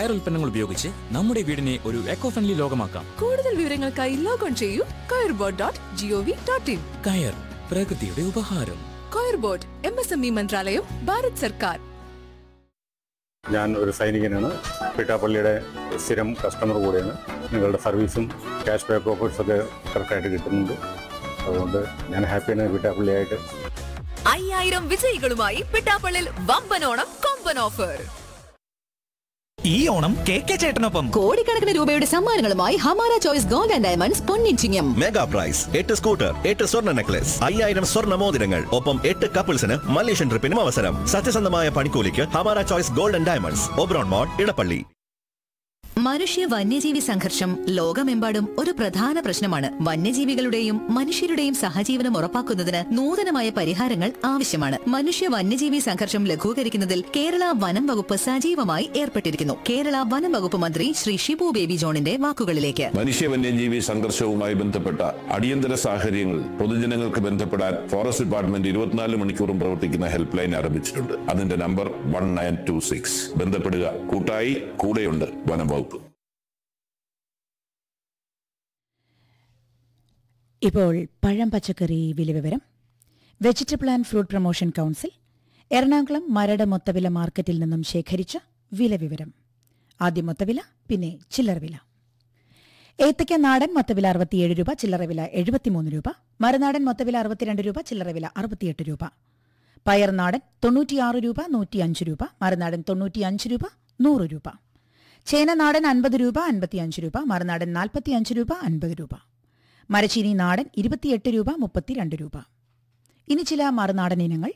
കയർ ഉൽപ്പന്നങ്ങൾ ഉപയോഗിച്ച് നമ്മുടെ വീടിനെ ഒരു എക്കോ ഫ്രണ്ട്ലി ലോകമാക്കാം കൂടുതൽ വിവരങ്ങൾക്കായി ലോഗോൺ ചെയ്യൂ Coir Board dot GOV dot in coir പ്രകൃതിയുടെ ഉപഹാരം Coir Board M S M E മന്ത്രാലയം ഭാരത് സർക്കാർ ഞാൻ ഒരു സൈനികനാണ് പിട്ടാപ്പള്ളിയുടെ സ്ഥിരം കസ്റ്റമർ കൂടെയാണ് നിങ്ങളുടെ സർവീസും ക്യാഷ് ബാക്ക് ഓഫേഴ്സ് ഒക്കെ കറക്റ്റായിട്ട് കിട്ടുന്നുണ്ട് അതുകൊണ്ട് ഞാൻ ഹാപ്പിയാണ് പിട്ടാപ്പള്ളിയായിട്ട് അയ്യായിരം വിജയികളുമായി പിട്ടാപ്പള്ളിൽ വമ്പനോണം കൊമ്പൻ ഓഫർ ഈ ഓണം കെ കെ ചേട്ടനൊപ്പം കോടിക്കണക്കിന് രൂപയുടെ സമ്മാനങ്ങളുമായി Hamara choice gold and diamonds പൊന്നിച്ചിങ്ങം മെഗാ പ്രൈസ് എട്ട് സ്കൂട്ടർ എട്ട് സ്വർണ്ണ നെക്ലസ് അയ്യായിരം സ്വർണ്ണ മോതിരങ്ങൾ ഒപ്പം എട്ട് കപ്പിൾസിന് മലേഷ്യൻ ട്രിപ്പിനും അവസരം സത്യസന്ധമായ പണിക്കൂലിക്ക് Hamara choice golden diamonds Oberon മോഡ് ഇടപ്പള്ളി മനുഷ്യ വന്യജീവി സംഘർഷം ലോകമെമ്പാടും ഒരു പ്രധാന പ്രശ്നമാണ് വന്യജീവികളുടെയും മനുഷ്യരുടെയും സഹജീവനം ഉറപ്പാക്കുന്നതിന് നൂതനമായ പരിഹാരങ്ങൾ ആവശ്യമാണ് മനുഷ്യ വന്യജീവി സംഘർഷം ലഘൂകരിക്കുന്നതിൽ കേരള വനം വകുപ്പ് സജീവമായി ഏർപ്പെട്ടിരിക്കുന്നു കേരള വനം വകുപ്പ് മന്ത്രി ശ്രീ ഷിബു ബേബി ജോണിന്റെ വാക്കുകളിലേക്ക് മനുഷ്യ വന്യജീവി സംഘർഷവുമായി ബന്ധപ്പെട്ട അടിയന്തര സാഹചര്യങ്ങൾ പൊതുജനങ്ങൾക്ക് ബന്ധപ്പെടാൻ ഫോറസ്റ്റ് ഡിപ്പാർട്ട്മെന്റ് ഇരുപത്തിനാല് മണിക്കൂറും പ്രവർത്തിക്കുന്ന ഹെൽപ്പ് ലൈൻ ആരംഭിച്ചിട്ടുണ്ട് അതിന്റെ number one nine two six ബന്ധപ്പെടുക കൂട്ടായി കൂടെയുണ്ട് വനം വകുപ്പ് ഇപ്പോൾ പഴം പച്ചക്കറി വില വിവരം vegetable and fruit promotion council Ernakulam Maradu മൊത്തവില മാർക്കറ്റിൽ നിന്നും ശേഖരിച്ച വില വിവരം ആദ്യം മൊത്തവില പിന്നെ ചില്ലറ വില ഏത്തയ്ക്ക നാടൻ മൊത്തവില അറുപത്തിയേഴ് രൂപ ചില്ലറ വില എഴുപത്തിമൂന്ന് രൂപ മറുനാടൻ മൊത്തവില അറുപത്തിരണ്ട് രൂപ ചില്ലറ വില അറുപത്തിയെട്ട് രൂപ പയർ നാടൻ തൊണ്ണൂറ്റിയാറ് രൂപ നൂറ്റിയഞ്ച് രൂപ മറുനാടൻ തൊണ്ണൂറ്റിയഞ്ച് രൂപ നൂറ് രൂപ ചേന നാടൻ അൻപത് രൂപ അൻപത്തിയഞ്ച് രൂപ മറുനാടൻ നാൽപ്പത്തിയഞ്ച് രൂപ അൻപത് രൂപ മരച്ചീനി നാടൻ ഇരുപത്തിയെട്ട് രൂപ മുപ്പത്തിരണ്ട് രൂപ ഇനി ചില മറുനാടൻ ഇനങ്ങൾ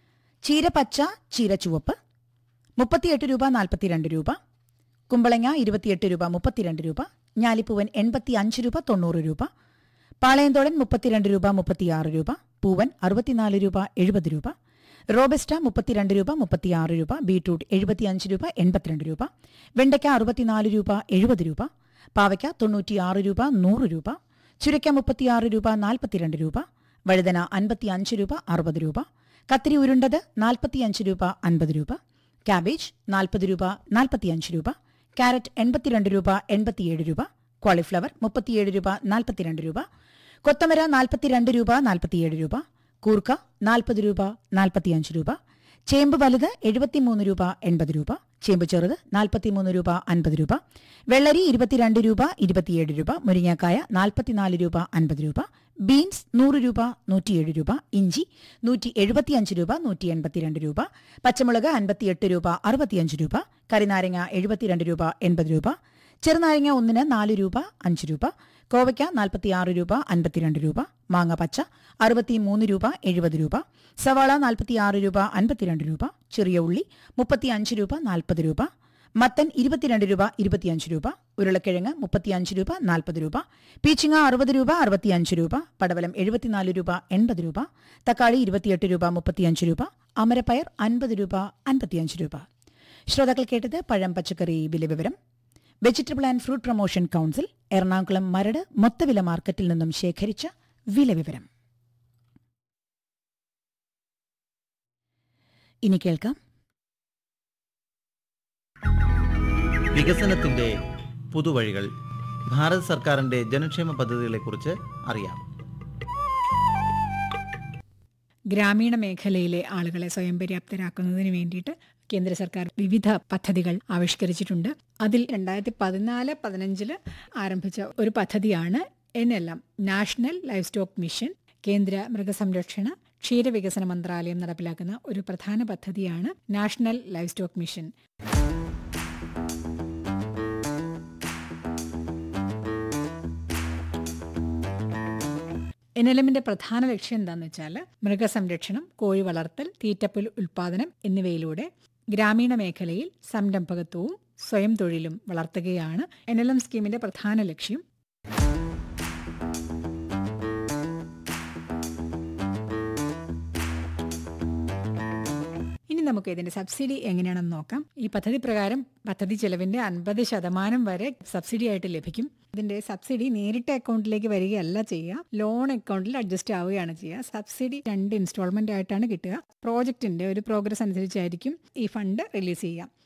ചീര പച്ച ചീര ചുവപ്പ് മുപ്പത്തിയെട്ട് രൂപ നാൽപ്പത്തിരണ്ട് രൂപ കുമ്പളങ്ങ ഇരുപത്തിയെട്ട് രൂപ മുപ്പത്തിരണ്ട് രൂപ ഞാലിപ്പൂവൻ എൺപത്തി അഞ്ച് രൂപ തൊണ്ണൂറ് രൂപ പാളയന്തോടൻ മുപ്പത്തിരണ്ട് രൂപ മുപ്പത്തിയാറ് രൂപ പൂവൻ അറുപത്തിനാല് രൂപ എഴുപത് രൂപ റോബസ്റ്റ മുപ്പത്തിരണ്ട് രൂപ മുപ്പത്തിയാറ് രൂപ ബീട്രൂട്ട് എഴുപത്തിയഞ്ച് രൂപ എൺപത്തിരണ്ട് രൂപ വെണ്ടയ്ക്ക അറുപത്തിനാല് രൂപ എഴുപത് രൂപ പാവയ്ക്ക തൊണ്ണൂറ്റിയാറ് രൂപ നൂറ് രൂപ ചുരയ്ക്ക മുപ്പത്തിയാറ് രൂപ നാൽപ്പത്തിരണ്ട് രൂപ വഴുതന അൻപത്തിയഞ്ച് രൂപ അറുപത് രൂപ കത്തിരി ഉരുണ്ടത് നാൽപ്പത്തിയഞ്ച് രൂപ അൻപത് രൂപ കാബേജ് നാൽപ്പത് രൂപ നാൽപ്പത്തിയഞ്ച് രൂപ ക്യാരറ്റ് എൺപത്തിരണ്ട് രൂപ എൺപത്തിയേഴ് രൂപ കോളിഫ്ലവർ മുപ്പത്തിയേഴ് രൂപ നാൽപ്പത്തിരണ്ട് രൂപ കൊത്തമര നാൽപ്പത്തിരണ്ട് രൂപ നാൽപ്പത്തിയേഴ് രൂപ കൂർക്ക നാൽപ്പത് രൂപ നാൽപ്പത്തിയഞ്ച് രൂപ ചേമ്പ് വലുത് എഴുപത്തിമൂന്ന് രൂപ എൺപത് രൂപ ചേമ്പ് ചെറുത് നാൽപ്പത്തിമൂന്ന് രൂപ അൻപത് രൂപ വെള്ളരി ഇരുപത്തിരണ്ട് രൂപ ഇരുപത്തിയേഴ് രൂപ മുരിങ്ങാക്കായ നാൽപ്പത്തിനാല് രൂപ അൻപത് രൂപ ബീൻസ് നൂറ് രൂപ നൂറ്റിയേഴ് രൂപ ഇഞ്ചി നൂറ്റി എഴുപത്തിയഞ്ച് രൂപ നൂറ്റി എൺപത്തിരണ്ട് രൂപ പച്ചമുളക് അൻപത്തിയെട്ട് രൂപ അറുപത്തിയഞ്ച് രൂപ കറിനാരങ്ങ എഴുപത്തിരണ്ട് രൂപ എൺപത് രൂപ ചെറുനാരങ്ങ ഒന്നിന് നാല് രൂപ അഞ്ച് രൂപ കോവയ്ക്ക നാൽപ്പത്തിയാറ് രൂപ അൻപത്തിരണ്ട് രൂപ മാങ്ങ പച്ച അറുപത്തിമൂന്ന് രൂപ എഴുപത് രൂപ സവാള നാൽപ്പത്തിയാറ് രൂപ അൻപത്തിരണ്ട് രൂപ ചെറിയ ഉള്ളി മുപ്പത്തിയഞ്ച് രൂപ നാൽപ്പത് രൂപ മത്തൻ ഇരുപത്തിരണ്ട് രൂപ ഇരുപത്തിയഞ്ച് രൂപ ഉരുളക്കിഴങ്ങ് മുപ്പത്തിയഞ്ച് രൂപ നാൽപ്പത് രൂപ പീച്ചിങ്ങ അറുപത് രൂപ അറുപത്തിയഞ്ച് രൂപ പടവലം എഴുപത്തിനാല് രൂപ എൺപത് രൂപ തക്കാളി ഇരുപത്തിയെട്ട് രൂപ മുപ്പത്തിയഞ്ച് രൂപ അമരപ്പയർ അൻപത് രൂപ അൻപത്തിയഞ്ച് രൂപ ശ്രോതാക്കൾ കേട്ടത് പഴം പച്ചക്കറി വില വിവരം vegetable and fruit promotion council Ernakulam Maradu മൊത്തവില മാർക്കറ്റിൽ നിന്നും ശേഖരിച്ച വില വിവരം ഇനി കേൾക്കാം വികസനത്തിന്റെ പുതുവഴികൾ ഭാരത് സർക്കാരിന്റെ ജനക്ഷേമ പദ്ധതികളെക്കുറിച്ച് അറിയാം ഗ്രാമീണ മേഖലയിലെ ആളുകളെ സ്വയം പര്യാപ്തരാക്കുന്നതിന് വേണ്ടിയിട്ട് കേന്ദ്ര സർക്കാർ വിവിധ പദ്ധതികൾ ആവിഷ്കരിച്ചിട്ടുണ്ട് അതിൽ രണ്ടായിരത്തി പതിനാല് പതിനഞ്ചില് ആരംഭിച്ച ഒരു പദ്ധതിയാണ് N L M national livestock mission കേന്ദ്ര മൃഗസംരക്ഷണ ക്ഷീരവികസന മന്ത്രാലയം നടപ്പിലാക്കുന്ന ഒരു പ്രധാന പദ്ധതിയാണ് national livestock mission N L എമ്മിന്റെ പ്രധാന ലക്ഷ്യം എന്താണെന്ന് വെച്ചാൽ മൃഗസംരക്ഷണം കോഴി വളർത്തൽ തീറ്റപ്പുൽ ഉൽപാദനം എന്നിവയിലൂടെ ഗ്രാമീണ മേഖലയിൽ സംരംഭകത്വവും സ്വയം തൊഴിലും വളർത്തുകയാണ് എൻ എൽ എം സ്കീമിന്റെ പ്രധാന ലക്ഷ്യം ഇനി നമുക്ക് ഇതിന്റെ സബ്സിഡി എങ്ങനെയാണെന്ന് നോക്കാം ഈ പദ്ധതി പ്രകാരം പദ്ധതി ചെലവിന്റെ അൻപത് ശതമാനം വരെ സബ്സിഡി ആയിട്ട് ലഭിക്കും ഇതിന്റെ സബ്സിഡി നേരിട്ട് അക്കൗണ്ടിലേക്ക് വരികയല്ല ചെയ്യുക ലോൺ അക്കൗണ്ടിൽ അഡ്ജസ്റ്റ് ആവുകയാണ് ചെയ്യുക സബ്സിഡി രണ്ട് ഇൻസ്റ്റാൾമെന്റ് ആയിട്ടാണ് കിട്ടുക പ്രോജക്റ്റിന്റെ ഒരു പ്രോഗ്രസ് അനുസരിച്ചായിരിക്കും ഈ ഫണ്ട് റിലീസ് ചെയ്യുക